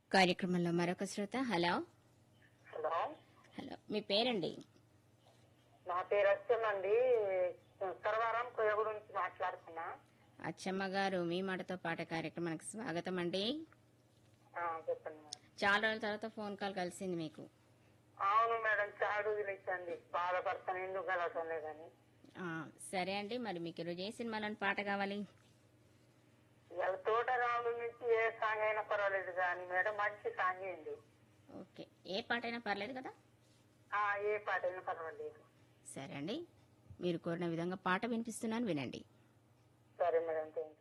కార్యక్రమంలో మరొక శ్రోత హలో హలో హలో మీ పేరండి నా పేరు వచ్చానండి సర్వారాం కొయ్యగూడ నుంచి మాట్లాడుతున్నా అచ్చమ్మ గారు మీ మాటతో పాట కార్యక్రమానికి స్వాగతం అండి ఆ, చెప్పండి మేడం. చాలా రోజుల తర్వాత ఫోన్ కాల్ కలిసింది మీకు అవును మేడం చాడు ఇచ్చింది బాధపడతాను ఎందుకు కలవటం లేదని ఆ, సరే అండి మరి మీకు ఈరోజు ఏ సినిమాలోని పాట కావాలి ఇవాళ తోటరాముల నుంచి ఏ సాంగ్ అయినా పర్వాలేదు కానీ మేడం మంచి సాంగ్ ఏంది ఓకే ఏ పాట అయినా పర్లేదు కదా ఆ, ఏ పాట అయినా పర్వాలేదు సరే అండి మీరు కోరిన విధంగా పాట వినిపిస్తున్నాను వినండి సరే మేడం థ్యాంక్ యూ